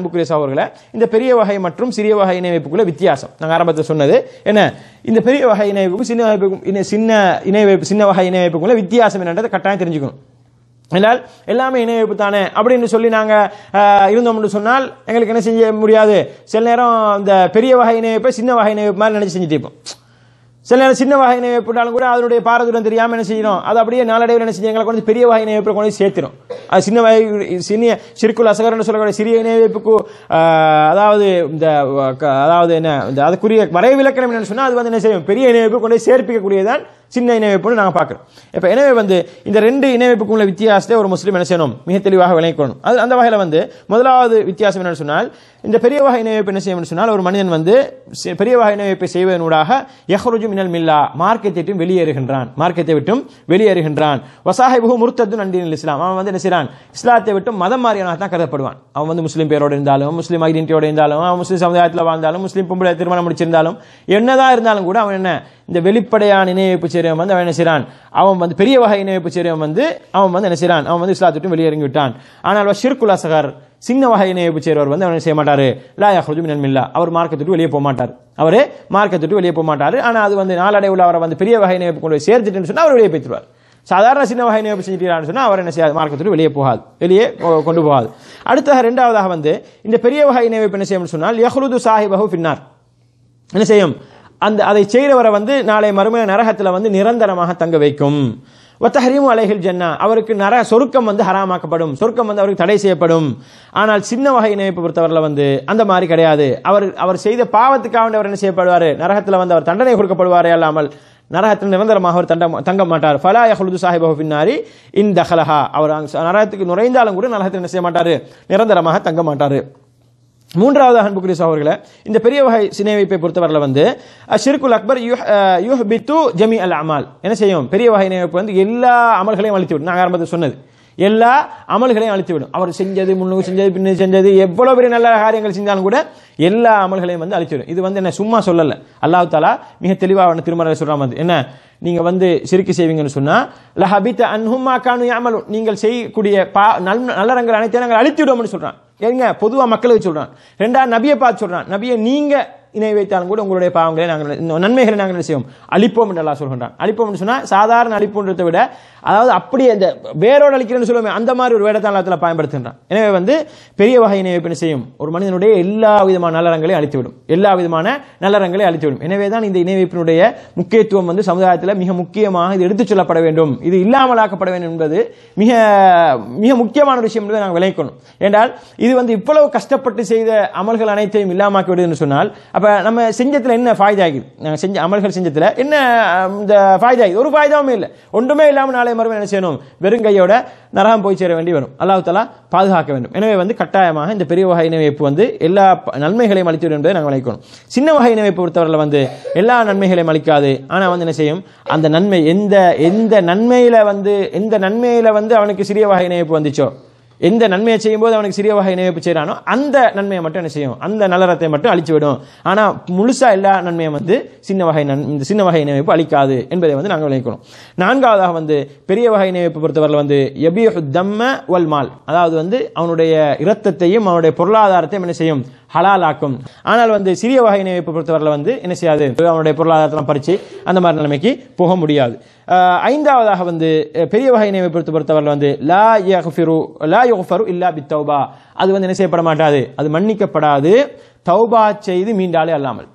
அன்புக்குரிய சகோதரர்களே இந்த பெரிய வகை மற்றும் சிறிய வகை இணை வைப்புக்குள்ள வித்தியாசம் நாங்கள் ஆரம்பத்தில் சொன்னது என்ன இந்த பெரிய வகை இணை வைப்புக்கும் சின்ன வைப்புக்கும் இணை- சின்ன இணை வைப்பு சின்ன வகை இணை வைப்புக்குள்ள வித்தியாசம் என்னன்றதை கட்டாயம் தெரிஞ்சுக்கணும் என்றால் எல்லாமே இணை வைப்பு தானே அப்படின்னு சொல்லி நாங்கள் இருந்தோம்னு சொன்னால் எங்களுக்கு என்ன செய்ய முடியாது சில நேரம் இந்த பெரிய வகை இணை வைப்பை சின்ன வகை இணை வைப்பு மாதிரி நினைச்சு செஞ்சுட்டு இருப்போம் சில நேரம் சின்ன வகை இணை வைப்புட்டாலும் கூட அதனுடைய பாரதூரம் தெரியாமல் என்ன செய்யணும் அது அப்படியே நாளடைவில் என்ன செய்யும் எங்களை கொண்டு பெரிய வகை இணை வைப்பை கொண்டு போய் சேர்த்திரும் அது சின்ன வகை சிறிய சிறுக்குள் அசகர்னு சொல்லக்கூடிய சிறிய இணை வைப்புக்கு ஆஹ், அதாவது இந்த அஹ், க- அதாவது என்ன இந்த அதுக்குரிய வரைவிலக்கணம் என்னன்னு சொன்னால் அது வந்து என்ன செய்யும் பெரிய இணை வைப்பு கொண்டு போய் சேர்ப்பிக்கக்கூடியதான் சின்ன இணை வைப்புன்னு நாங்கள் பார்க்குறோம் இப்போ எனவே வந்து இந்த ரெண்டு இணை வைப்புக்கும் உள்ள வித்தியாசத்தை ஒரு முஸ்லீம் என்ன செய்யணும் மிக தெளிவாக விளங்கிக்கணும் அது அந்த வகையில் வந்து முதலாவது வித்தியாசம் என்னன்னு சொன்னால் இந்த பெரிய வகை இணை வைப்பு என்ன செய்யணும்னு சொன்னால் ஒரு மனிதன் வந்து சி- பெரிய வகை இணை வைப்பை செய்வதனூடாக யஹ்ருஜு மினல் மில்லா மார்க்கத்தை விட்டும் வெளியேறுகின்றான் மார்க்கத்தை விட்டும் வெளியேறுகின்றான் வசாஹிபு முர்த்தது நண்டின் இஸ்லாம் அவன் வந்து என்ன செய்றான் இஸ்லாத்தை விட்டும் மதம் மாறியவனாக தான் கருதப்படுவான் அவன் வந்து முஸ்லீம் பேரோடு இருந்தாலும் முஸ்லீம் ஐடென்டிட்டியோட இருந்தாலும் அவன் முஸ்லீம் சமுதாயத்தில் வாழ்ந்தாலும் முஸ்லீம் பொம்பளை திருமணம் முடிச்சிருந்தாலும் என்னதான் இருந்தாலும் கூட அவன் என்ன இந்த வெளிப்படையான இணையப்பு செய்கிறவன் வந்து அவன் என்ன செய்றான் அவன் வந்து பெரிய வகை இணையப்பு செய்கிறவன் வந்து அவன் வந்து என்ன செய்றான் அவன் வந்து இஸ்லாத்தை விட்டு வெளியேறி விட்டான் ஆனால் ஷிர்குல் அசகர் சின்ன வகை இணையப்பு செய்கிறவர் வந்து அவன் என்ன செய்ய மாட்டாரு லா யஹ்ருஜு மினல் மில்லா அவர் மார்க்கத்தை விட்டு வெளியே போக மாட்டார் அவரே மார்க்கத்தை விட்டு வெளியே போக மாட்டார் ஆனால் அது வந்து நாளடைவில் அவரை வந்து பெரிய வகை இணையப்பு கொண்டு போய் சேர்த்துட்டுன்னு சொன்னால் அவர் வெளியே போய்த்துருவார் சாதாரண சின்ன வகை நியமனம் செஞ்சுட்டான்னு சொன்னால் அவர் என்ன செய்யாது மார்க்கத்தில் வெளியே போகாது வெளியே கொ- கொண்டு போகாது அடுத்ததாக ரெண்டாவதாக வந்து இந்த பெரிய வகை நியமிப்பு என்ன செய்யும் சொன்னால் யஹ்ருது சாஹிபஹு பின்னார் என்ன செய்யும் அந்த அதை செய்கிறவரை வந்து நாளை மறுமை நரகத்தில் வந்து நிரந்தரமாக தங்க வைக்கும் ஒத்தஹரீமு அலைஹில் ஜன்னா அவருக்கு நர சொருக்கம் வந்து ஹராமாக்கப்படும் சொருக்கம் வந்து அவருக்கு தடை செய்யப்படும் ஆனால் சின்ன வகை இணைப்பு பொறுத்தவரையில் வந்து அந்த மாதிரி கிடையாது அவர் அவர் செய்த பாவத்துக்காக வேண்டி அவர் என்ன செய்யப்படுவார் நரகத்தில் வந்து அவர் தண்டனை கொடுக்கப்படுவாரே அல்லாமல் நரகத்தில் நிரந்தரமாக அவர் தண்ட தங்க மாட்டார் ஃபலா யஹ்லுது சாஹிபஹு பின்னாரி இன் தஹலஹா அவர் அங்க நரகத்துக்கு நுழைந்தாலும் கூட நரகத்தில் என்ன செய்ய மாட்டார் நிரந்தரமாக தங்க மாட்டார் மூன்றாவது அன்புக்குரிய சகோதரர்களே இந்த பெரிய வகை சினை வைப்பை பொறுத்தவரையில் வந்து ஷிர்குல் அக்பர் யுஹ் பித்து ஜமி அல் அமால் என்ன செய்யும் பெரிய வகை இணை வைப்பு வந்து எல்லா அமல்களையும் அழித்து விடும் நான் ஆரம்பத்தில் சொன்னது எல்லா அமல்களையும் அழித்து விடும் அவர் செஞ்சது முன்னுக்கு செஞ்சது பின்னு செஞ்சது எவ்வளவு பெரிய நல்ல காரியங்கள் செஞ்சாலும் கூட எல்லா அமல்களையும் வந்து அழித்து விடும் இது வந்து என்ன சும்மா சொல்லல அல்லாஹ் தாலா மிக தெளிவாக வந்து திருமறை சொல்ற மாதிரி என்ன நீங்க வந்து சிறுக்கு செய்வீங்கன்னு சொன்னா லஹபித்த அன்ஹும்மா கானு யாமலு நீங்கள் செய்யக்கூடிய பா நல் நல்லறங்கள் அனைத்தையும் நாங்கள் அழித்து விடுவோம்னு சொல்றான் ஏங்க பொதுவா மக்களுக்கு சொல்றான் ரெண்டாவது நபியை பார்த்து சொல்றான் நபியை நீங்க இணை வைத்தாலும் கூட உங்களுடைய பாவங்களை நாங்கள் இந்த நன்மைகளை நாங்கள் என்ன செய்வோம் அழிப்போம் என்று அல்லாஹ் சொல்கின்றான் அழிப்போம்னு சொன்னா சாதாரண அழிப்புன்றதை விட அதாவது அப்படியே இந்த வேரோடு அழிக்கிறேன்னு சொல்லுவோமே அந்த மாதிரி ஒரு வேடத்தை அல்லாஹ் பயன்படுத்துகின்றான் எனவே வந்து பெரிய வகை இணை வைப்பு என்ன செய்யும் ஒரு மனிதனுடைய எல்லா விதமான நல்லறங்களையும் அழித்துவிடும் எல்லா விதமான நல்லறங்களையும் அழித்துவிடும் எனவே தான் இந்த இணை வைப்பினுடைய முக்கியத்துவம் வந்து சமுதாயத்தில் மிக முக்கியமாக இது எடுத்துச் சொல்லப்பட வேண்டும் இது இல்லாமலாக்கப்பட வேண்டும் என்பது மிக மிக முக்கியமான ஒரு விஷயம் என்பதை நாங்கள் விளைக்கணும் என்றால் இது வந்து இவ்வளவு கஷ்டப்பட்டு செய்த அமல்கள் அனைத்தையும் இல்லாமாக்கி விடுதுன்னு சொன்னால் அப்ப நம்ம செஞ்சத்துல என்ன ஃபாய்தா ஆகுது நாங்கள் செஞ்ச அமல்கள் செஞ்சத்துல என்ன அஹ், இந்த ஃபாய்தா ஆகுது ஒரு ஃபாய்தாவும் இல்லை ஒன்றுமே இல்லாமல் நாளை மறுபடியும் என்ன செய்யணும் வெறும் கையோட நரகம் போய் சேர வேண்டி வரும் அல்லாஹ் தலா பாதுகாக்க வேண்டும் எனவே வந்து கட்டாயமாக இந்த பெரிய வகை இணைவைப்பு வந்து எல்லா ப- நன்மைகளையும் அளித்து விடும் என்பதை நாங்கள் விளைக்கணும் சின்ன வகை இணைவைப்பு பொறுத்தவரையில் வந்து எல்லா நன்மைகளையும் அளிக்காது ஆனால் வந்து என்ன செய்யும் அந்த நன்மை எந்த எந்த நன்மையில வந்து எந்த நன்மையில வந்து அவனுக்கு சிறிய வகை இணைப்பு வந்துச்சோ எந்த நன்மையை செய்யும்போது அவனுக்கு சிறிய வகை இணைப்பு செய்கிறானோ அந்த நன்மையை மட்டும் என்ன செய்யும் அந்த நல்லறத்தை மட்டும் அழிச்சு விடும் ஆனால் முழுசா எல்லா நன்மையும் வந்து சின்ன வகை நன் இந்த சின்ன வகை இணைப்பு அளிக்காது என்பதை வந்து நாங்கள் விளைக்கணும் நான்காவதாக வந்து பெரிய வகை இணைப்பு பொறுத்தவரையில் வந்து எபியு தம்ம வல் மால் அதாவது வந்து அவனுடைய இரத்தத்தையும் அவனுடைய பொருளாதாரத்தையும் என்ன செய்யும் ஹலாலாக்கும் ஆனால் வந்து சிறிய வகை இணைப்பு பொறுத்தவரையில் வந்து என்ன செய்யாது அவனுடைய பொருளாதாரத்தெல்லாம் பறிச்சு அந்த மாதிரி நிலைமைக்கு போக முடியாது ஆஹ் ஐந்தாவதாக வந்து அஹ், பெரிய வகை இணைவை பொறுத்த பொறுத்தவரையில் வந்து லா யஃபிரு லா யுஃபரு இல்லா பித் தௌபா அது வந்து என்ன செய்யப்பட மாட்டாது அது மன்னிக்கப்படாது தௌபா செய்து மீண்டாலே அல்லாமல்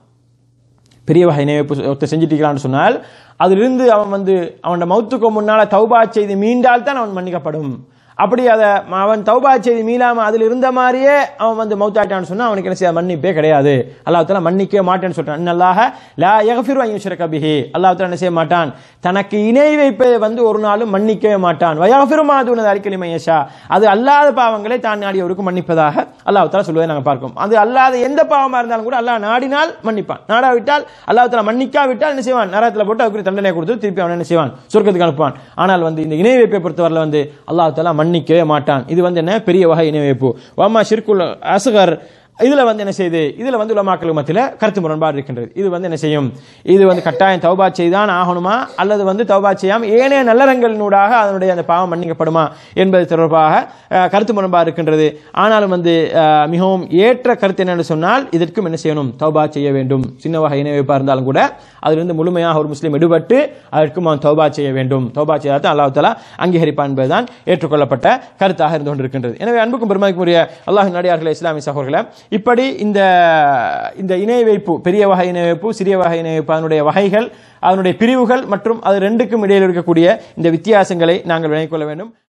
பெரிய வகை நினைவு ஒருத்தர் செஞ்சுட்டிருக்கிறான்னு சொன்னால் அதிலிருந்து அவன் வந்து அவனோட மௌத்துக்கு முன்னால தௌபா செய்து மீண்டால் தான் அவன் மன்னிக்கப்படும் அப்படி அதை அவன் தௌபா செய்து மீளாம அதில் இருந்த மாதிரியே அவன் வந்து மௌத்தாட்டான்னு சொன்னா அவனுக்கு என்ன செய்ய மன்னிப்பே கிடையாது அல்லாஹ் தஆலா மன்னிக்கவே மாட்டேன்னு சொல்றான் இன்னல்லாஹ லா யக்ஃபிரு அன் யுஷ்ரக பிஹி அல்லாஹ் தஆலா என்ன செய்ய மாட்டான் தனக்கு இணை வைப்பதை வந்து ஒரு நாளும் மன்னிக்கவே மாட்டான் வயஃபிரு மா தூன தலிக லிமன் யஷா அது அல்லாத பாவங்களை தான் நாடியவருக்கு மன்னிப்பதாக அல்லாஹ் தஆலா சொல்வதை நாங்கள் பார்க்கிறோம் அது அல்லாத எந்த பாவமா இருந்தாலும் கூட அல்லாஹ் நாடினால் மன்னிப்பான் நாடாவிட்டால் அல்லாஹ் தஆலா மன்னிக்காவிட்டால் என்ன செய்வான் நரகத்தில் போட்டு அவருக்கு தண்டனை கொடுத்து திருப்பி அவன் என்ன செய்வான் சொர்க்கத்துக்கு அனுப்புவான் ஆனால் வந்து இந்த இணை வைப்பை பொறுத்தவரையில் வந்து அல்லாஹ் தஆலா மன்னிக்கவே மாட்டான் இது வந்து என்ன பெரிய வகை இணை வைப்பு வாமா ஷிர்குல் அஸ்கர் இதுல வந்து என்ன செய்யுது இதுல வந்து உலமாக்கள் மத்தியில கருத்து முரண்பாடு இருக்கின்றது இது வந்து என்ன செய்யும் இது வந்து கட்டாயம் தௌபா செய்தான் ஆகணுமா அல்லது வந்து தௌபா செய்யாம ஏனைய நல்லறங்களினூடாக அதனுடைய அந்த பாவம் மன்னிக்கப்படுமா என்பது தொடர்பாக அஹ், கருத்து முரண்பாடு இருக்கின்றது ஆனாலும் வந்து அஹ், மிகவும் ஏற்ற கருத்து என்னன்னு சொன்னால் இதற்கும் என்ன செய்யணும் தௌபா செய்ய வேண்டும் சின்ன வகை இணைவைப்பா இருந்தாலும் கூட அதிலிருந்து முழுமையாக ஒரு முஸ்லீம் எடுபட்டு அதற்கும் அவன் தௌபா செய்ய வேண்டும் தௌபா செய்தால் தான் அல்லாஹ் தஆலா அங்கீகரிப்பான் என்பதுதான் ஏற்றுக்கொள்ளப்பட்ட கருத்தாக இருந்து கொண்டிருக்கின்றது எனவே அன்புக்கும் பெருமதிக்குரிய அல்லாஹ் நடிகார்களே இஸ்லாமிய சகோதரர்களே இப்படி இந்த இந்த இணை வைப்பு பெரிய வகை இணை வைப்பு சிறிய வகை இணை வைப்பு அதனுடைய வகைகள் அதனுடைய பிரிவுகள் மற்றும் அது ரெண்டுக்கும் இடையில் இருக்கக்கூடிய இந்த வித்தியாசங்களை நாங்கள் விளங்கிக் கொள்ள வேண்டும்